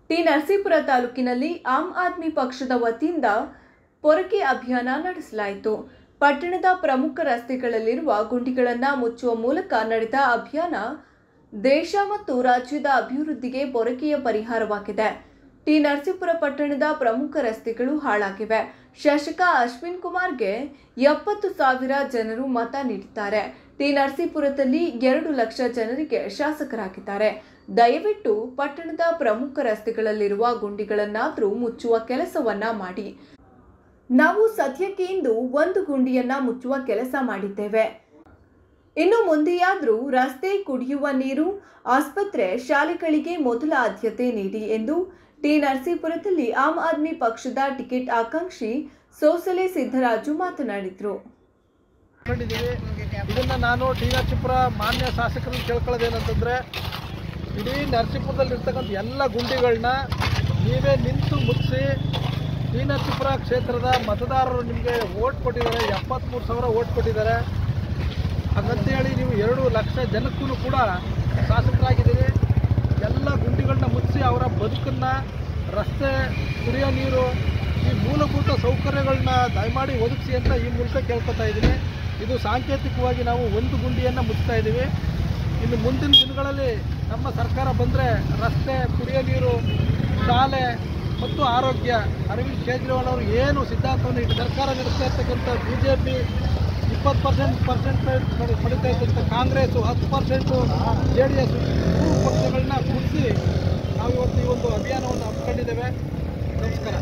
T Narasipura ತಾಲೂಕಿನಲ್ಲಿ am Aadmi ಪಕ್ಷದ ವತಿಯಿಂದ ಪೊರಕೆ ಅಭಿಯಾನ ನಡೆಸಲಾಯಿತು ಪಟ್ಟಣದ ಪ್ರಮುಖ ರಸ್ತೆಗಳಲ್ಲಿರುವ ಗುಂಡಿಗಳನ್ನು ಮುಚ್ಚುವ ಮೂಲಕ ನಡೆದ ಅಭಿಯಾನ ದೇಶ ಮತ್ತು ರಾಜ್ಯದ ಅಭಿವೃದ್ಧಿಗೆ ಪೊರಕೆಯ ಪರಿಹಾರವಾಗಿದೆ ಟಿ ನರಸೀಪುರ ಪಟ್ಟಣದ ಪ್ರಮುಖ ರಸ್ತೆಗಳು ಹಾಳಾಗಿವೆ ಶಾಸಕ ಅಶ್ವಿನ್ ಕುಮಾರ್ಗೆ ಎಪ್ಪತ್ತು ಸಾವಿರ ಜನರು ಮತ ನೀಡಿದ್ದಾರೆ ಟಿ ನರಸೀಪುರದಲ್ಲಿ ಎರಡು ಲಕ್ಷ ಜನರಿಗೆ ಶಾಸಕರಾಗಿದ್ದಾರೆ ದಯವಿಟ್ಟು ಪಟ್ಟಣದ ಪ್ರಮುಖ ರಸ್ತೆಗಳಲ್ಲಿರುವ ಗುಂಡಿಗಳನ್ನಾದರೂ ಮುಚ್ಚುವ ಕೆಲಸವನ್ನ ಮಾಡಿ ನಾವು ಸದ್ಯಕ್ಕೆ ಇಂದು ಒಂದು ಗುಂಡಿಯನ್ನ ಮುಚ್ಚುವ ಕೆಲಸ ಮಾಡಿದ್ದೇವೆ ಇನ್ನು ಮುಂದೆಯಾದರೂ ರಸ್ತೆ ಕುಡಿಯುವ ನೀರು ಆಸ್ಪತ್ರೆ ಶಾಲೆಗಳಿಗೆ ಮೊದಲ ಆದ್ಯತೆ ನೀಡಿ ಎಂದು ಟಿ ನರಸೀಪುರದಲ್ಲಿ ಆಮ್ ಆದ್ಮಿ ಪಕ್ಷದ ಟಿಕೆಟ್ ಆಕಾಂಕ್ಷಿ ಸೋಸಲೆ ಸಿದ್ದರಾಜು ಮಾತನಾಡಿದರು ಕಂಡಿದ್ದೀವಿ ಇದನ್ನ ನಾನು ಟಿ ನರಸೀಪುರ ಮಾನ್ಯ ಶಾಸಕರನ್ನು ಕೇಳ್ಕೊಳ್ಳೋದೇನಂತಂದ್ರೆ ಇಡೀ ನರಸೀಪುರದಲ್ಲಿ ಇರ್ತಕ್ಕಂಥ ಎಲ್ಲ ಗುಂಡಿಗಳನ್ನ ನೀವೇ ನಿಂತು ಮುಗಿಸಿ ಟಿ ನರಸೀಪುರ ಕ್ಷೇತ್ರದ ಮತದಾರರು ನಿಮಗೆ ಓಟ್ ಕೊಟ್ಟಿದ್ದಾರೆ ಎಪ್ಪತ್ತ್ಮೂರು ಸಾವಿರ ಓಟ್ ಕೊಟ್ಟಿದ್ದಾರೆ ಹಾಗಂತೇಳಿ ನೀವು ಎರಡು ಲಕ್ಷ ಜನಕ್ಕೂ ಕೂಡ ಶಾಸಕರಾಗಿದ್ದೀರಿ ಎಲ್ಲ ಗುಂಡಿಗಳನ್ನ ಮುಚ್ಚಿ ಅವರ ಬದುಕನ್ನು ರಸ್ತೆ ಕುಡಿಯೋ ನೀರು ಈ ಮೂಲಭೂತ ಸೌಕರ್ಯಗಳನ್ನ ದಯಮಾಡಿ ಒದಗಿಸಿ ಅಂತ ಈ ಮೂಲಕ ಕೇಳ್ಕೊತಾ ಇದ್ದೀನಿ ಇದು ಸಾಂಕೇತಿಕವಾಗಿ ನಾವು ಒಂದು ಗುಂಡಿಯನ್ನು ಮುಚ್ತಾ ಇದ್ದೀವಿ ಇನ್ನು ಮುಂದಿನ ದಿನಗಳಲ್ಲಿ ನಮ್ಮ ಸರ್ಕಾರ ಬಂದರೆ ರಸ್ತೆ ಕುಡಿಯೋ ನೀರು ಶಾಲೆ ಮತ್ತು ಆರೋಗ್ಯ ಅರವಿಂದ್ ಕೇಜ್ರಿವಾಲ್ ಅವರು ಏನು ಸಿದ್ಧಾಂತವನ್ನು ಇಟ್ಟು ಸರ್ಕಾರ ನಡೆಸ್ತಾ ಇರ್ತಕ್ಕಂಥ ಬಿ ಜೆ ಪಿ ಇಪ್ಪತ್ತು ಪರ್ಸೆಂಟ್ ಪರ್ಸೆಂಟೇಜ್ ಪಡಿತಾ ಇದ್ದಂಥ ಕಾಂಗ್ರೆಸ್ಸು ಹತ್ತು ಪರ್ಸೆಂಟು ಜೆ ಡಿ ಎಸ್ ಮೂರು ಪಕ್ಷಗಳನ್ನ ಕುಡಿಸಿ ನಾವು ಇವತ್ತು ಈ ಒಂದು ಅಭಿಯಾನವನ್ನು ಹಮ್ಮಿಕೊಂಡಿದ್ದೇವೆ ನಮಸ್ಕಾರ